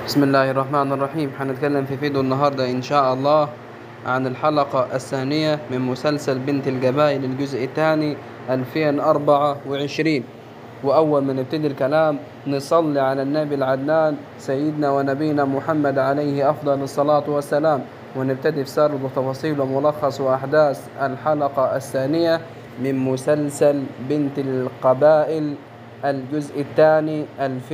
بسم الله الرحمن الرحيم حنتكلم في فيديو النهاردة إن شاء الله عن الحلقة الثانية من مسلسل بنت القبائل الجزء الثاني 2024 وأول ما نبتدي الكلام نصلي على النبي العدنان سيدنا ونبينا محمد عليه أفضل الصلاة والسلام ونبتدي في سرد وتفاصيل وملخص وأحداث الحلقة الثانية من مسلسل بنت القبائل الجزء الثاني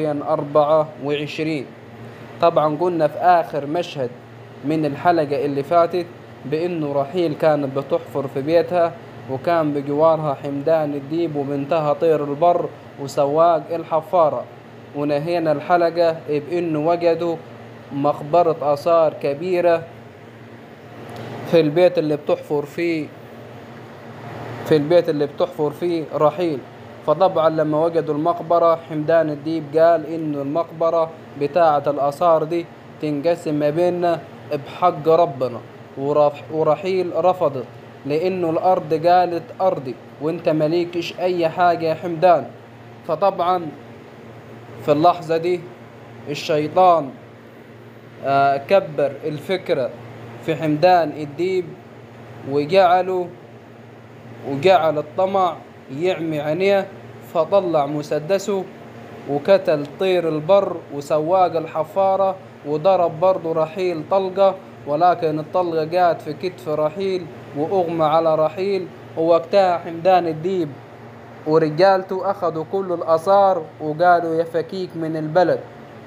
2024 طبعا قلنا في آخر مشهد من الحلقة اللي فاتت بإنه رحيل كانت بتحفر في بيتها وكان بجوارها حمدان الديب وبنتها طير البر وسواق الحفارة ونهينا الحلقة بإنه وجدوا مقبرة آثار كبيرة في البيت اللي بتحفر فيه في البيت اللي بتحفر فيه رحيل فطبعا لما وجدوا المقبرة حمدان الديب قال إنه المقبرة بتاعة الآثار دي تنقسم ما بيننا بحق ربنا ورحيل رفضت لأنه الأرض قالت أرضي وأنت مليكش أي حاجة يا حمدان فطبعا في اللحظة دي الشيطان آه كبر الفكرة في حمدان الديب وجعله وجعل الطمع يعمي عينيه فطلع مسدسه وكتل طير البر وسواق الحفارة وضرب برضه رحيل طلقة ولكن الطلقة جات في كتف رحيل وأغمى على رحيل ووقتها حمدان الديب ورجالته أخذوا كل الآثار وقالوا يا فكيك من البلد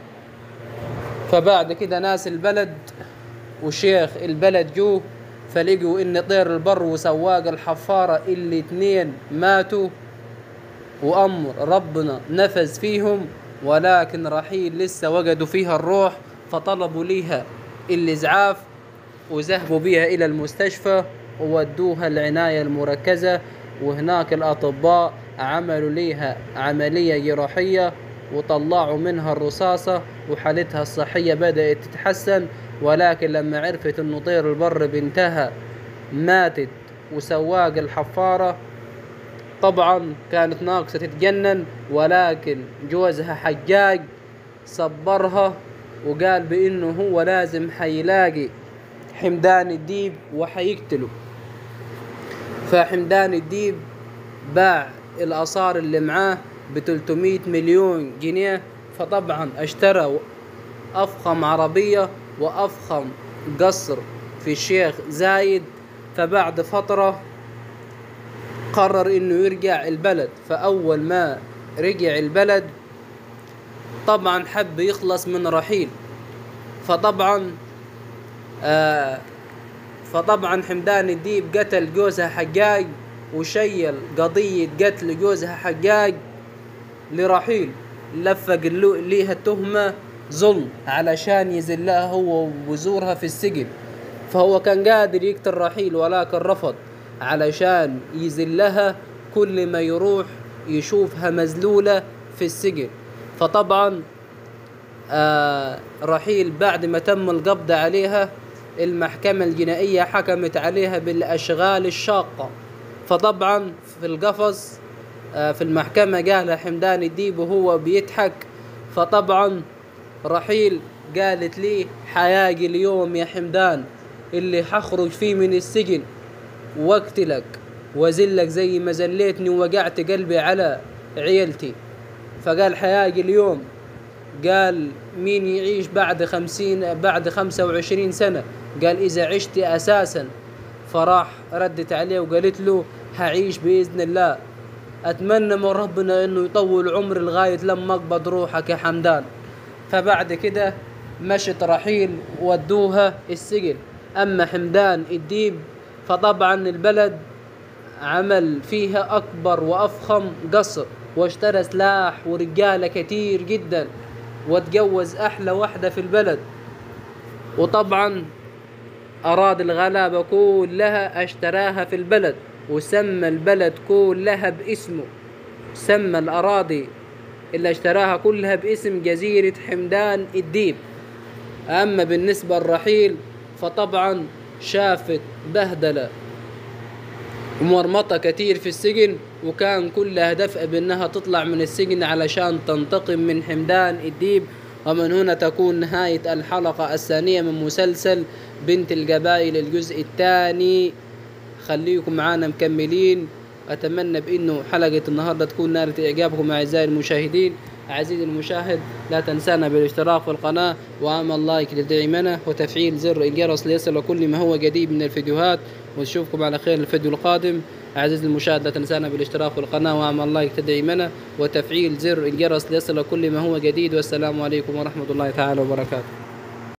فبعد كده ناس البلد وشيخ البلد جو فلقوا ان طير البر وسواق الحفارة اللي اتنين ماتوا وامر ربنا نفذ فيهم ولكن رحيل لسه وجدوا فيها الروح فطلبوا ليها الاسعاف وذهبوا بها الى المستشفى وودوها العناية المركزة وهناك الاطباء عملوا ليها عملية جراحية وطلعوا منها الرصاصة وحالتها الصحية بدأت تتحسن ولكن لما عرفت انه طير البر بنتها ماتت وسواق الحفارة طبعا كانت ناقصة تتجنن ولكن جوزها حجاج صبرها وقال بانه هو لازم حيلاقي حمدان الديب وحيقتله فحمدان الديب باع الآثار اللي معاه ب 300 مليون جنيه فطبعا اشترى أفخم عربية وأفخم قصر في الشيخ زايد فبعد فترة قرر انه يرجع البلد فأول ما رجع البلد طبعا حب يخلص من رحيل فطبعا آه فطبعا حمدان الديب قتل جوزها حجاج وشيل قضية قتل جوزها حجاج لرحيل لفق ليها التهمة ظلم علشان يذلها هو وبزورها في السجن فهو كان قادر يقتل رحيل ولكن رفض علشان يذلها كل ما يروح يشوفها مذلولة في السجن فطبعا آه رحيل بعد ما تم القبض عليها المحكمة الجنائية حكمت عليها بالأشغال الشاقة فطبعا في القفص آه في المحكمة قال حمدان الديب وهو بيضحك فطبعا رحيل قالت لي حياجي اليوم يا حمدان اللي حخرج فيه من السجن واقتلك وزلك زي ما زليتني ووقعت قلبي على عيلتي فقال حياجي اليوم قال مين يعيش بعد خمسين بعد خمسة وعشرين سنة قال إذا عشت أساسا فراح ردت عليه وقالت له هعيش بإذن الله أتمنى من ربنا إنه يطول عمري لغاية لما أقبض روحك يا حمدان فبعد كده مشت رحيل ودوها السجن أما حمدان الديب فطبعا البلد عمل فيها أكبر وأفخم قصر واشترى سلاح ورجالة كتير جدا واتجوز أحلى واحدة في البلد وطبعا أراد الغلابة كلها اشتراها في البلد وسمى البلد كلها باسمه سمى الأراضي اللي اشتراها كلها باسم جزيرة حمدان الديب أما بالنسبة للرحيل فطبعا شافت بهدلة ومرمطة كتير في السجن وكان كل هدفها بأنها تطلع من السجن علشان تنتقم من حمدان الديب ومن هنا تكون نهاية الحلقة الثانية من مسلسل بنت القبائل الجزء الثاني خليكم معانا مكملين أتمنى بأنه حلقة النهاردة تكون نالت إعجابكم أعزائي المشاهدين عزيزي المشاهد لا تنسانا بالاشتراك في القناة وعمل لايك لدعمنا وتفعيل زر الجرس ليصل كل ما هو جديد من الفيديوهات ونشوفكم على خير الفيديو القادم عزيزي المشاهد لا تنسانا بالاشتراك في القناة وعمل لايك تدعمنا وتفعيل زر الجرس ليصل كل ما هو جديد والسلام عليكم ورحمة الله تعالى وبركاته